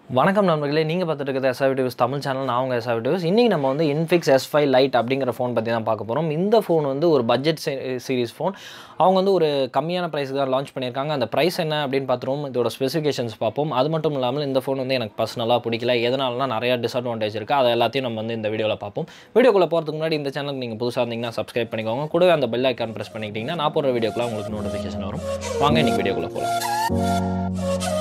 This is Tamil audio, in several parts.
வணக்கம் நண்பர்களே நீங்கள் பார்த்துட்டு இருக்கிறது எஸ்ஆ வீடியோஸ் தமிழ் சேனல் நான் உங்கள் எஸ்ஆ வீடியோஸ் இன்றைக்கி நம்ம வந்து இன்ஃபிக்ஸ் எஸ் ஃபைவ் லைட் அப்படிங்கிற ஃபோன் பற்றி தான் பார்க்க போகிறோம் இந்த ஃபோன் வந்து ஒரு பட்ஜெட் சீரிஸ் ஃபோன் அவங்க வந்து ஒரு கம்மியான ப்ரைஸுக்கு தான் லான்ச் பண்ணியிருக்காங்க அந்த ப்ரைஸ் என்ன அப்படின்னு பார்த்துருவோம் இதோட ஸ்பெசிஃபிகேஷன்ஸ் பார்ப்போம் அது மட்டும் இல்லாமல் இந்த ஃபோன் வந்து எனக்கு பர்சனலாக பிடிக்கல எதனாலனா நிறையா டிஸ்அட்வான்டேஜ் இருக்குது அதை எல்லாத்தையும் நம்ம வந்து இந்த வீடியோவில் பார்ப்போம் வீடியோக்குள்ளே போகிறதுக்கு முன்னாடி இந்த சேனலுக்கு நீங்கள் புதுசாக இருந்தீங்கன்னா சப்ஸ்கிரைப் பண்ணிக்கோங்க கூடவே அந்த பெல் ஐக்கான் ப்ரெஸ் பண்ணிக்கிட்டிங்கன்னா நான் போடுற வீடியோக்குலாம் உங்களுக்கு நோட்டிஃபிகேஷன் வரும் வாங்க இன்றைக்கி வீடியோக்குள்ளே போகலாம்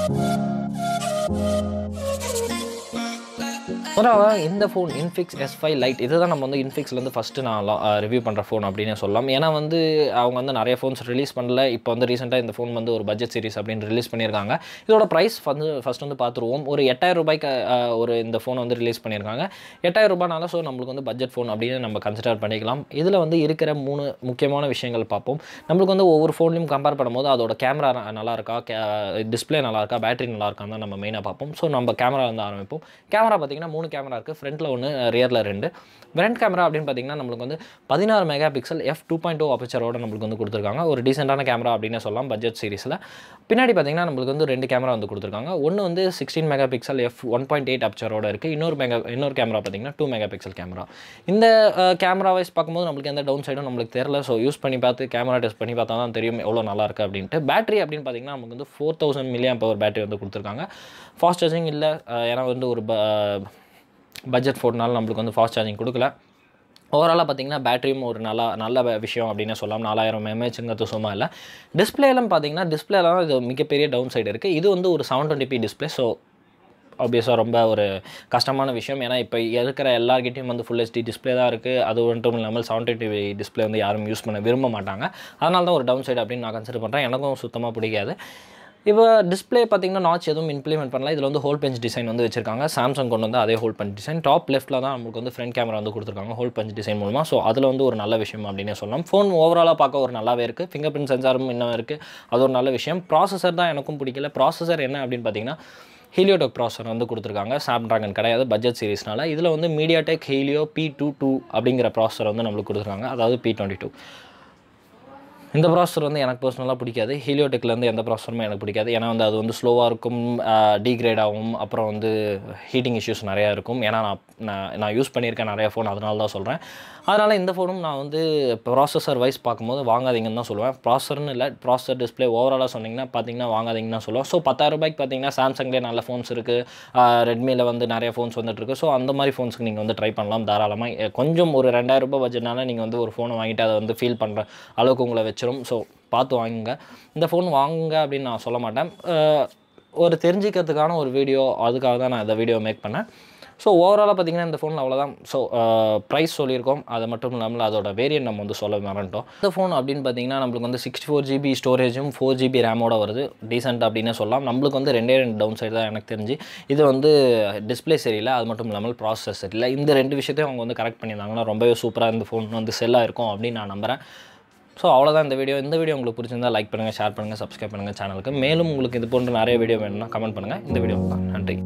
முதலாவது இந்த phone Infinix S five lite இதுதான் நம்ம வந்து இன்ஃபிக்ஸ்லேருந்து ஃபஸ்ட்டு நான் ரிவ்யூ பண்ணுற ஃபோன் அப்படின்னு சொல்லலாம் ஏன்னா வந்து அவங்க வந்து நிறைய ஃபோன்ஸ் ரிலீஸ் பண்ணல இப்போ வந்து ரீசெண்டாக இந்த ஃபோன் வந்து ஒரு பட்ஜெட் சீரிஸ் அப்படின்னு ரிலீஸ் பண்ணியிருக்காங்க இதோட ப்ரைஸ் வந்து ஃபஸ்ட் வந்து பார்த்துருவோம் ஒரு எட்டாயிரம் ரூபாய்க்கு அஹ், ஒரு இந்த ஃபோன் வந்து ரிலீஸ் பண்ணியிருக்காங்க எட்டாயிரம் ரூபாய்னால ஸோ நம்மளுக்கு வந்து பட்ஜெட் ஃபோன் அப்படின்னு நம்ம கன்சிடர் பண்ணிக்கலாம் இதில் வந்து இருக்கிற மூணு முக்கியமான விஷயங்கள் பார்ப்போம் நம்மளுக்கு வந்து ஒவ்வொரு ஃபோன்லையும் கம்பேர் பண்ணும்போது அதோட கேமரா நல்லா இருக்கா டிஸ்பிளே நல்லா இருக்கா பேட்டரி நல்லா இருக்கான்னு தான் நம்ம மெயினாக பார்ப்போம் ஸோ நம்ம கேமரா வந்து ஆரம்பிப்போம் கேமரா பார்த்தீங்கன்னா மூணு கேமரா இருக்குது ஃப்ரண்ட்டில் ஒன்று ரியரில் ரெண்டு ஃப்ரண்ட் கேமரா அப்படின்னு பார்த்தீங்கன்னா நம்மளுக்கு வந்து பதினாறு megapixel F two point two அபச்சரோட நம்மளுக்கு வந்து கொடுத்துருக்காங்க ஒரு டீசெண்டான கேமரா அப்படின்னு சொல்லலாம் பட்ஜெட் சீரிஸில் பின்னாடி பார்த்தீங்கன்னா நம்மளுக்கு வந்து ரெண்டு கேமரா வந்து கொடுத்துருக்காங்க ஒன்று வந்து sixteen megapixel F one point eight அப்சரோட இருக்குது இன்னொரு மெகா இன்னொரு கேமரா பார்த்தீங்கன்னா டூ மெகா பிக்சல் கேமரா இந்த கேமரா வைஸ் பார்க்கும்போது நம்மளுக்கு எந்த டவுன் சைடும் நம்மளுக்கு தெரில ஸோ யூஸ் பண்ணி பார்த்து கேமரா டெஸ்ட் பண்ணி பார்த்தா தான் தெரியும் எவ்வளோ நல்லா இருக்குது அப்படின்ட்டு பேட்டரி அப்படின்னு பார்த்தீங்கன்னா நமக்கு வந்து four thousand milliamp power battery வந்து கொடுத்துருக்காங்க ஃபாஸ்ட் சார்ஜிங் இல்லை ஏன்னா வந்து ஒரு பட்ஜெட் ஃபோர்னால நம்மளுக்கு வந்து ஃபாஸ்ட் சார்ஜிங் கொடுக்கல ஓவராலாக பார்த்தீங்கன்னா பேட்டரியும் ஒரு நல்ல நல்ல வ- விஷயம் அப்படின்னு சொல்லலாம் நாலாயிரம் எம்ஏஹெச்ங்கிறது சும்மா இல்லை டிஸ்பிளேலாம் பார்த்தீங்கன்னா டிஸ்பிளேலாம் இது மிகப்பெரிய டவுன் சைடு இருக்குது இது வந்து ஒரு seven twenty P display so ஆப்வியஸாக ரொம்ப ஒரு கஷ்டமான விஷயம் ஏன்னா இப்போ இருக்கிற எல்லார்கிட்டையும் வந்து ஃபுல் ஹெச்டி டிஸ்பிளே தான் இருக்குது அது மட்டும் இல்லாமல் செவன் டுவெண்ட்டி டிஸ்பிளே வந்து யாரும் யூஸ் பண்ண விரும்ப மாட்டாங்க அதனால தான் ஒரு டவுன் சைடு அப்படின்னு நான் கன்சிடர் பண்ணுறேன் எனக்கும் சுத்தமாக பிடிக்காது இப்போ டிஸ்பிளே பார்த்தீங்கன்னா நாச் எதுவும் இம்ப்ளிமெண்ட் பண்ணல இதில் வந்து ஹோல் பெஞ்ச் டிசைன் வந்து வச்சிருக்காங்க சாம்சங் கொண்டு வந்து அதே ஹோல் பெஞ்ச் டிசைன் டாப் லெஃப்ட்டில் தான் நமக்கு வந்து ஃப்ரண்ட் கேமரா வந்து கொடுத்துருக்காங்க ஹோல் பெஞ்ச் டிசைன் மூலமாக ஸோ அதில் வந்து ஒரு நல்ல விஷயம் அப்படின்னே சொல்லலாம் ஃபோன் ஓவராலாக பார்க்க ஒரு நல்லாவே இருக்குது ஃபிங்கர் பிரிண்ட் சென்சாரும் இன்னும் இருக்குது அது ஒரு நல்ல விஷயம் ப்ராசஸர் தான் எனக்கும் பிடிக்கல ப்ராசஸர் என்ன அப்படின்னு பார்த்தீங்கன்னா ஹீலியோடெக் ப்ராசர் வந்து கொடுத்துருக்காங்க ஸ்னாப்ட்ராகன் கிடையாது பட்ஜெட் சீரிஸ்னால இதில் வந்து MediaTek Helio P two two அப்படிங்கிற ப்ராசர் வந்து நம்மளுக்கு கொடுத்துருக்காங்க அதாவது பி டுவெண்ட்டி டூ இந்த ப்ராசர் வந்து எனக்கு பர்சனலாக பிடிக்காது ஹீலியோடெக்லேருந்து எந்த ப்ராசருமே எனக்கு பிடிக்காது ஏன்னா வந்து அது வந்து ஸ்லோவாக இருக்கும் டீக்ரேட் ஆகும் அப்புறம் வந்து ஹீட்டிங் இஷ்யூஸ் நிறையா இருக்கும் ஏன்னா நான் நான் நான் யூஸ் பண்ணியிருக்கேன் நிறைய ஃபோன் அதனால தான் சொல்கிறேன் அதனால் இந்த ஃபோனும் நான் வந்து ப்ராசஸர் வைஸ் பார்க்கும்போது வாங்காதீங்கன்னு தான் சொல்லுவேன் ப்ராசர்னு இல்லை ப்ராசர் டிஸ்பிளே ஓவராலாக சொன்னீங்கன்னா பார்த்தீங்கன்னா வாங்காதீங்கன்னு தான் சொல்லுவேன் ஸோ பத்தாயிரம் ரூபாய்க்கு பார்த்தீங்கன்னா சாம்சங்லேயே நல்ல ஃபோன்ஸ் இருக்குது ரெட்மியில் வந்து நிறைய ஃபோன்ஸ் வந்துட்டு இருக்கு ஸோ அந்த மாதிரி ஃபோன்ஸ்க்கு நீங்கள் வந்து ட்ரை பண்ணலாம் தாராளமாக கொஞ்சம் ஒரு ரெண்டாயிரம் ரூபாய் பட்ஜெட்னால நீங்கள் வந்து ஒரு ஃபோனை வாங்கிட்டு அதை வந்து ஃபீல் பண்ணுற அளவுக்கு உங்களை வச்சிரும் ஸோ பார்த்து வாங்குங்க இந்த ஃபோன் வாங்குங்க அப்படின்னு நான் சொல்ல மாட்டேன் அஹ் ஒரு தெரிஞ்சிக்கிறதுக்கான ஒரு வீடியோ அதுக்காக தான் நான் இந்த வீடியோ மேக் பண்ணேன் ஸோ ஓவராலாக பார்த்தீங்கன்னா இந்த ஃபோனில் அவ்வளோதான் ஸோ ப்ரைஸ் சொல்லியிருக்கோம் அது மட்டும் இல்லாமல் அதோட வேரியன்ட் நம்ம வந்து சொல்ல மறந்துட்டோம் இந்த ஃபோன் அப்படின்னு பார்த்தீங்கன்னா நம்மளுக்கு வந்து சிக்ஸ்டி ஃபோர் ஜிபி ஸ்டோரேஜும் ஃபோர் ஜிபி ரேமோட வருது டீசென்ட் அப்படின்னு சொல்லலாம் நம்மளுக்கு வந்து ரெண்டே ரெண்டு டவுன் சைடு தான் எனக்கு தெரிஞ்சு இது வந்து டிஸ்பிளே சரியில்லை அது மட்டும் இல்லாமல் ப்ராசஸர் சரியில்லை இந்த ரெண்டு விஷயத்தையும் அவங்க வந்து கரெக்ட் பண்ணியிருந்தாங்கன்னா ரொம்பவே சூப்பராக இந்த ஃபோன் வந்து செல்லாக இருக்கும் அப்படின்னு நான் நம்புகிறேன் ஸோ அவ்வளோதான் இந்த வீடியோ இந்த வீடியோ உங்களுக்கு பிடிச்சிருந்தா லைக் பண்ணுங்கள் ஷேர் பண்ணுங்கள் சப்ஸ்கிரைப் பண்ணுங்கள் சேனலுக்கு மேலும் உங்களுக்கு இது போன்ற நிறைய வீடியோ வேணும்னா கமெண்ட் பண்ணுங்கள் இந்த வீடியோ நன்றி